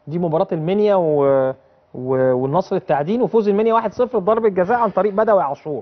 دي مباراه المنيا و... و... والنصر التعدين وفوز المنيا 1-0 ضربه جزاء عن طريق بدوي عاشور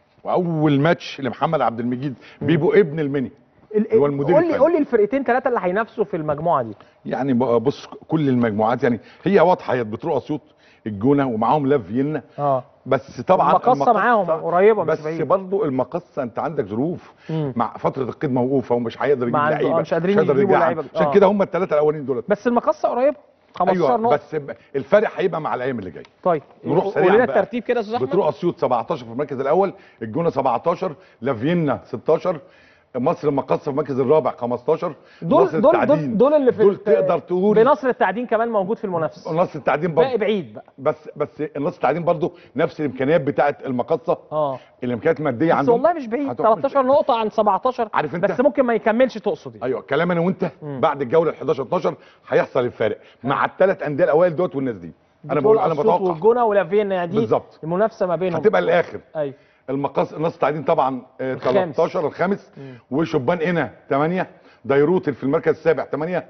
واول ماتش لمحمد عبد المجيد بيبو ابن المني هو المدير قول لي الفني. قول لي الفرقتين ثلاثه اللي هينافسوا في المجموعه دي يعني ب- بص كل المجموعات يعني هي واضحه هي بتروح اسيوط الجونه ومعاهم لاف فيينا اه بس طبعا المقصة معاهم قريبة مش بس بعيد. برضو المقصه انت عندك ظروف مم. مع فتره القيد موقوفه ومش هيقدر يجيب ما عنده- آه، لعيبه مش قادرين هيقدر يجيبوا يجعل. لعيبة. عشان آه. كده هم الثلاثه الاولين دولت بس المقصه قريبه 15 ايوه نقطه بس ب- الفرق هيبقى مع الايام اللي جايه طيب نروح قول سريعا لنا بقى. الترتيب كده يا استاذ احمد بتروح اسيوط 17 في المركز الاول الجونه 17 لافيينا 16 مصر المقصه في المركز الرابع 15 دول نصر دول التعدين دول, دول اللي في دول الت- تقدر تقول بنصر التعدين كمان موجود في المنافسه نصر التعدين برضه باقي بعيد بقى بس بس النصر التعدين برضه نفس الامكانيات بتاعه المقصه اه الامكانيات الماديه بس عندهم والله مش بعيد هتروح- 13 نقطه عن 17 عارف انت؟ بس ممكن ما يكملش تقصد يعني. ايوه كلام انا وانت مم. بعد الجوله ال 11 12 هيحصل الفارق مع الثلاث انديه الاوائل دوت والناس دي انا بتقول بقول انا أسيوط بتوقع والجونه ولافينا دي بالظبط. المنافسه ما بينهم هتبقى الاخر ايوه المقص النصر التعدين طبعا آه، الخامس. 13 الخامس وشبان قنا 8 ديروت في المركز السابع 8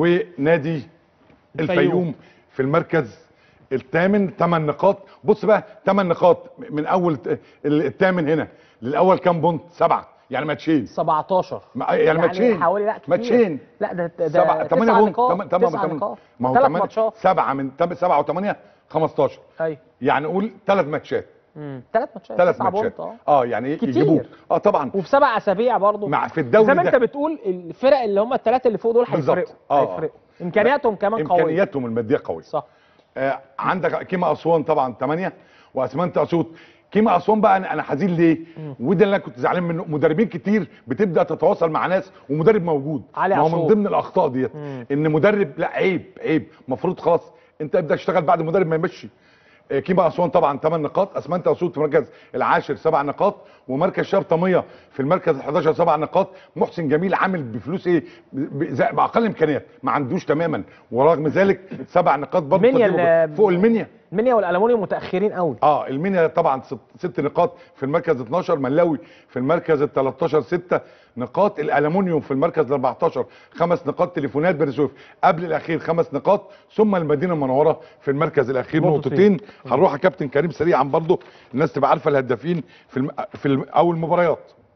ونادي الفيوم. الفيوم في المركز الثامن 8 نقاط بص بقى 8 نقاط من اول ت- الثامن هنا للاول كام بونت سبعه يعني ماتشين 17 ما- يعني ماتشين حوالي لا كتير. ماتشين لا ده ده سبعة 8 تسعة بونت نقاط تم- تمام تسعة تمام نقاط ما هو ثلاث 8 ماتشات سبعه من 7 و8 15 ايوه يعني قول ثلاث ماتشات ثلاث ماتشات ثلاث تسعة ماتشات بونت، اه اه يعني ايه كتير. يجيبوه اه طبعا وفي سبع اسابيع برضه مع في الدوري زي ما انت ده بتقول الفرق اللي هم الثلاثه اللي فوق دول بالظبط. هيفرقوا آه. هيفرقوا امكانياتهم كمان قويه امكانياتهم الماديه قويه صح آه عندك كيما اسوان طبعا 8 واسمنت اسيوط كيما اسوان بقى انا انا حزين ليه وده اللي انا كنت زعلان منه مدربين كتير بتبدا تتواصل مع ناس ومدرب موجود علي ما هو من عاشور. ضمن الاخطاء ديت ان مدرب لا عيب عيب المفروض خلاص انت ابدا اشتغل بعد المدرب ما يمشي آه، كيما اسوان طبعا 8 نقاط اسمنت اسيوط في المركز العاشر 7 نقاط ومركز شباب طميه في المركز ال 11 7 نقاط محسن جميل عامل بفلوس ايه ب- ب- زي- باقل امكانيات ما عندوش تماما ورغم ذلك سبع نقاط برضه المنيا تقريباً اللي- فوق المنيا المنيا والالمونيوم متاخرين قوي اه المنيا طبعا ست, ست نقاط في المركز 12 ملاوي في المركز ال 13 6 نقاط الالومنيوم في المركز ال 14 خمس نقاط تليفونات بني سويف قبل الاخير خمس نقاط ثم المدينه المنوره في المركز الاخير نقطتين. نقطتين هنروح يا كابتن كريم سريعا برضه الناس تبقى عارفه الهدافين في الم... في الم... او المباريات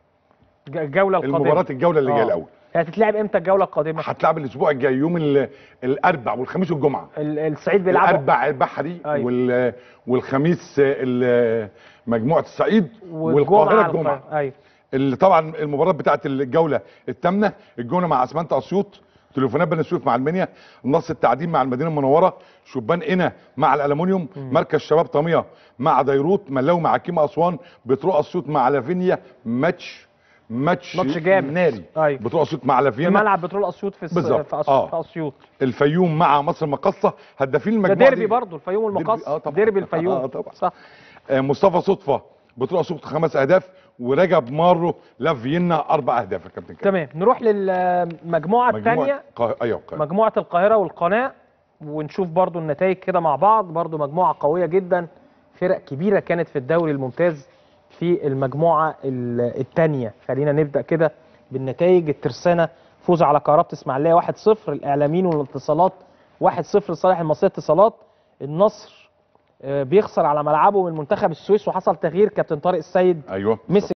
ج- الجوله القادمه المباراه الجوله اللي جايه آه. الاول هي هتتلعب امتى الجوله القادمه هتلعب الاسبوع الجاي يوم ال... الاربع والخميس والجمعه ال- الصعيد بيلعبوا الاربع البحري أيوة. وال... والخميس ال- مجموعه الصعيد والجمعه والقاهره على الجمعه القاهرة. ايوه اللي طبعا المباراه بتاعت الجوله الثامنه الجونه مع اسمنت اسيوط تليفونات بني سويف مع المنيا النصر التعدين مع المدينه المنوره شبان قنا مع الالومنيوم مركز شباب طميه مع ديروت ملاوي مع كيما اسوان بتروح اسيوط مع لافينيا ماتش ماتش ماتش جامد. ناري أيوة. بتروح اسيوط مع في لافينا ملعب بترول اسيوط في الس- بالظبط. في, أس... آه. في اسيوط الفيوم مع مصر المقصه هدافين ده المجموعه ديربي دي. برضه الفيوم والمقص آه طبعا. ديربي الفيوم آه طبعا. صح آه، مصطفى صدفه بتروح اسيوط خمس اهداف ورجب مارو لافينا اربع اهداف يا كابتن كريم تمام نروح للمجموعه الثانيه قا... ايوه قا... مجموعه القاهره والقناه ونشوف برضو النتائج كده مع بعض برضو مجموعه قويه جدا فرق كبيره كانت في الدوري الممتاز في المجموعه الثانيه خلينا نبدا كده بالنتائج الترسانه فوز على كهربة اسماعيليه 1-0 الاعلاميين والاتصالات 1-0 لصالح المصريه اتصالات النصر آه، بيخسر على ملعبه من منتخب السويس وحصل تغيير كابتن طارق السيد ايوه مسك